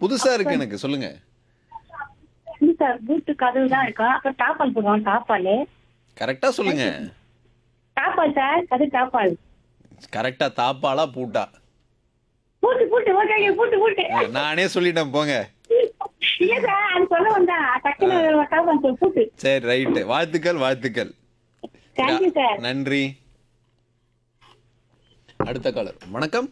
புதுசா இருக்கு எனக்கு சொல்லுங்க இல்ல சார் பூட்டு கதவு தான் இருக்கும் அப்புறம் டாப்பால் போடுவோம் டாப்பால் கரெக்டா சொல்லுங்க டாப்பால் சார் அது டாப்பால் கரெக்டா தாப்பாளா பூட்டா பூட்டு பூட்டு ஓகே பூட்டு பூட்டு நானே சொல்லிட்டேன் போங்க இல்ல சார் அது சொல்ல வந்தா டக்குனு டாப்பால் சார் பூட்டு சரி ரைட்டு வாழ்த்துக்கள் வாழ்த்துக்கள் தேங்க்யூ சார் நன்றி அடுத்த காலர் வணக்கம்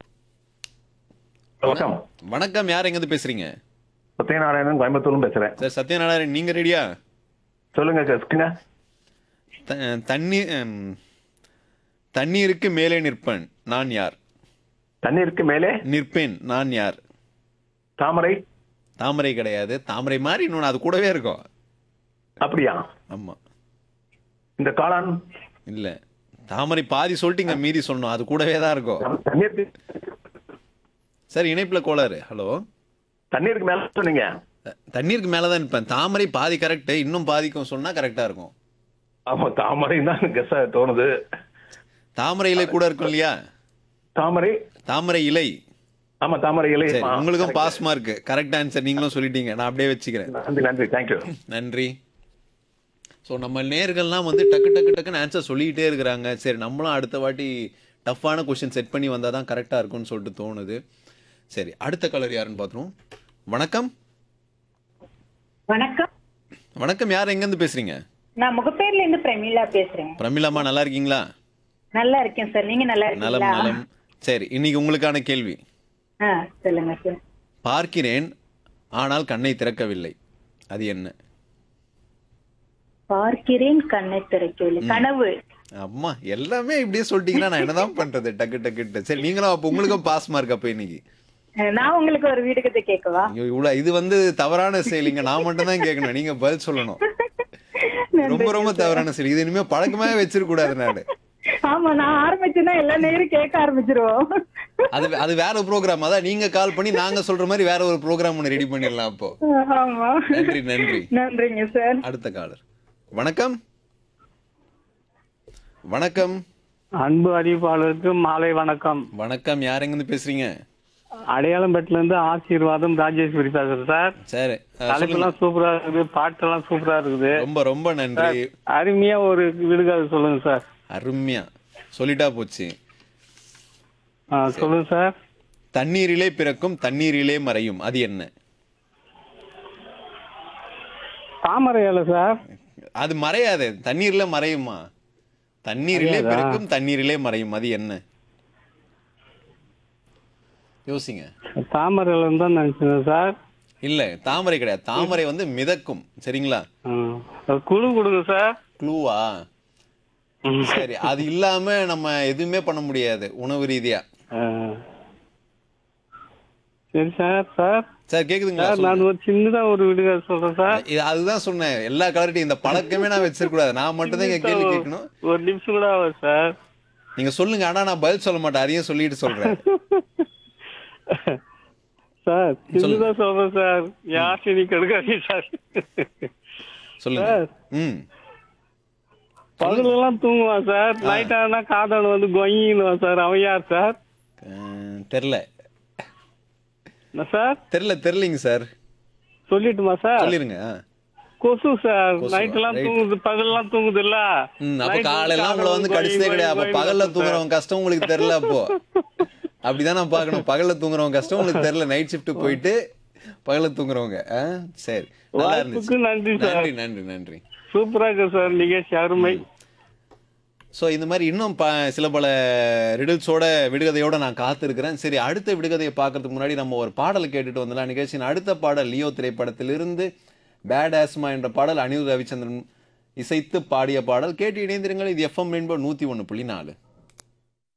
வணக்கம் வணக்கம் யார் எங்க இருந்து பேசுறீங்க சத்யநாராயணன் கோயம்புத்தூர்ல பேசுறேன் சார் சத்யநாராயணன் நீங்க ரெடியா சொல்லுங்க கஸ்கிங்க த- தண்ணீர் ம், தண்ணீருக்கு மேலே நிற்பேன் நான் யார் தண்ணீருக்கு மேலே நிற்பேன் நான் யார் தாமரை தாமரை கிடையாது தாமரை மாதிரி இன்னொன்று அது கூடவே இருக்கும் அப்படியா ஆமா இந்த காளான் இல்ல தாமரை பாதி சொல்லிட்டீங்க மீதி சொல்லணும் அது கூடவே தான் இருக்கும் தண்ணீருக்கு சார் இணைப்புல கோளாறு ஹலோ தண்ணீருக்கு மேல சொன்னீங்க தண்ணீருக்கு மேல தான் நிற்பேன் தாமரை பாதி கரெக்ட் இன்னும் பாதிக்கும் சொன்னா கரெக்டா இருக்கும் ஆமா தாமரை தான் கெஸ் தோணுது தாமரை இலை கூட இருக்கும் இல்லையா தாமரை தாமரை இலை ஆமா தாமரை இலை சரி ஆ, உங்களுக்கும் correct. Pass mark correct answer நீங்களும் சொல்லிட்டீங்க நான் அப்படியே வச்சுக்கிறேன் நன்றி நன்றி தேங்க்யூ நன்றி ஸோ நம்ம நேர்கள்லாம் வந்து டக்கு டக்கு டக்குன்னு ஆன்சர் சொல்லிக்கிட்டே இருக்கிறாங்க சரி நம்மளும் அடுத்த வாட்டி டஃப்பான கொஸ்டின் செட் பண்ணி வந்தால் தான் கரெக்டாக இருக்கும்னு சொல்லிட்டு தோணுது சரி அடுத்த கலர் யாருன்னு பார்த்துருவோம் வணக்கம் வணக்கம் வணக்கம் யார் எங்கேருந்து பேசுறீங்க நான் முகப்பேர்ல இருந்து பிரமிளா பேசுறேன் பிரமிளாமா நல்லா இருக்கீங்களா நல்லா இருக்கேன் சார் நீங்க நல்லா நலம் இருக்கீங்களா நலம் சரி இன்னைக்கு உங்களுக்கான கேள்வி ஆ சொல்லுங்க சார் பார்க்கிறேன் ஆனால் கண்ணை திறக்கவில்லை அது என்ன பார்க்கிறேன் கண்ணை திறக்கவில்லை கனவு அம்மா எல்லாமே இப்படியே சொல்லிட்டீங்கன்னா நான் என்னதான் பண்றது டக்கு டக்குட்டு சரி நீங்களும் அப்போ உங்களுக்கும் பாஸ் மார்க் அப்போ இன்னைக்கு அஹ் நான் உங்களுக்கு ஒரு வீடு கதை கேட்கவா ஐயோ, இவ்வளவு இது வந்து தவறான செயலிங்க நான் மட்டும் தான் கேட்கணும் நீங்க பதில் சொல்லணும் ரொம்ப ரொம்ப தவறான செயல் இது இனிமே பழக்கமே வச்சிருக்க கூடாது நானு ஆமா நான் ஆரம்பிச்சேன்னா எல்லா நேரம் கேட்க ஆரம்பிச்சிருவோம் அது அது வேற ப்ரோக்ராம் அதான் நீங்க கால் பண்ணி நாங்க சொல்ற மாதிரி வேற ஒரு ப்ரோக்ராம் ஒன்று ரெடி பண்ணிடலாம் அப்போ ஆமா நன்றி நன்றி நன்றிங்க சார் அடுத்த காலர் வணக்கம் வணக்கம் அன்பு அறிவிப்பாளருக்கு மாலை வணக்கம் வணக்கம் யார் எங்கிருந்து பேசுறீங்க அடையாளம்பேட்டில இருந்து ஆசீர்வாதம் ராஜேஸ்வரி பேசுறேன் சார் சரி அஹ், சொல்லுங்க தலைப்பெல்லாம் சூப்பரா இருக்குது பாட்டெல்லாம் சூப்பரா இருக்குது ரொம்ப ரொம்ப நன்றி அருமையா ஒரு விடுகாது சொல்லுங்க சார் அருமையா சொல்லிட்டா போச்சு ஆ, சொல்லுங்க சார் தண்ணீரிலே பிறக்கும் தண்ணீரிலே மறையும் அது என்ன தாமரை இலை சார் அது மறையாது தண்ணீர்ல மறையுமா தண்ணீரிலே மறையாதா? பிறக்கும் தண்ணீரிலே மறையும் அது என்ன யோசிங்க தாமரை இலைன்னு தான் நினைச்சேன் சார் இல்ல தாமரை கிடையாது தாமரை வந்து மிதக்கும் சரிங்களா ஆ, ஒரு குழு கொடுங்க சார் க்ளூவா ம். சரி அது இல்லாம நம்ம எதுவுமே பண்ண முடியாது உணவு ரீதியா ஆ. சரி சார் சார் சார் கேக்குதுங்களா சார் சொல்லுங்க. நான் ஒரு சின்னதா ஒரு விடுகாது சொல்றேன் சார் இது அதுதான் சொன்னேன் எல்லா கலர்ட்டையும் இந்த பழக்கமே நான் வச்சிருக்க கூடாது நான் மட்டும் தான் இங்க கேள்வி கேட்கணும் ஒரு நிமிஷம் கூட ஆகும் சார் நீங்க சொல்லுங்க ஆனா நான் பதில் சொல்ல மாட்டேன் அதையும் சொல்லிட்டு சொல்றேன் சார் சின்னதா சொல்றேன் சார் யாசினி கெடுக்காதீங்க சார் சொல்லுங்க சார். ம் பகலெல்லாம் தூங்குவான் சார் நைட் ஆனா காதாடு வந்து கொயின்னுவான் சார் அவன் யார் சார் அஹ், தெரில என்ன சார் தெரில தெரிலிங்க சார் சொல்லிட்டுமா சார் சொல்லிருங்க ஆ. கொசு சார் கொசுவா? நைட் எல்லாம் Right. தூங்குது பகலெல்லாம் தூங்குது இல்ல ம் அப்ப காலையெல்லாம் உங்களை வந்து கடிச்சதே கிடையாது அப்ப பகல்ல தூங்குறவங்க கஷ்டம் உங்களுக்கு தெரியல அப்போ அப்படிதான் நான் பார்க்கணும் பகல்ல தூங்குறவங்க கஷ்டம் உங்களுக்கு தெரியல நைட் ஷிஃப்ட் போயிட்டு பகல்ல தூங்குறவங்க ஆ, சரி நல்லா வாய்ப்புக்கு இருந்துச்சு நன்றி சார் நன்றி நன்றி நன்றி சூப்பரா இருக்கு சார் நிகழ்ச்சி அருமை ஸோ இந்த மாதிரி இன்னும் ப சில பல ரிடில்ஸோட விடுகதையோட நான் காத்திருக்கிறேன் சரி அடுத்த விடுகதையை பார்க்கறதுக்கு முன்னாடி நம்ம ஒரு பாடலை கேட்டுட்டு வந்துடலாம் நிகழ்ச்சியின் அடுத்த பாடல் லியோ திரைப்படத்திலிருந்து பேட் ஆஸ்மா என்ற பாடல் அனிருத் ரவிச்சந்திரன் இசைத்து பாடிய பாடல் கேட்டு இணைந்திருங்கள் இது எஃப்எம் என்பது நூற்றி ஒன்று புள்ளி நாலு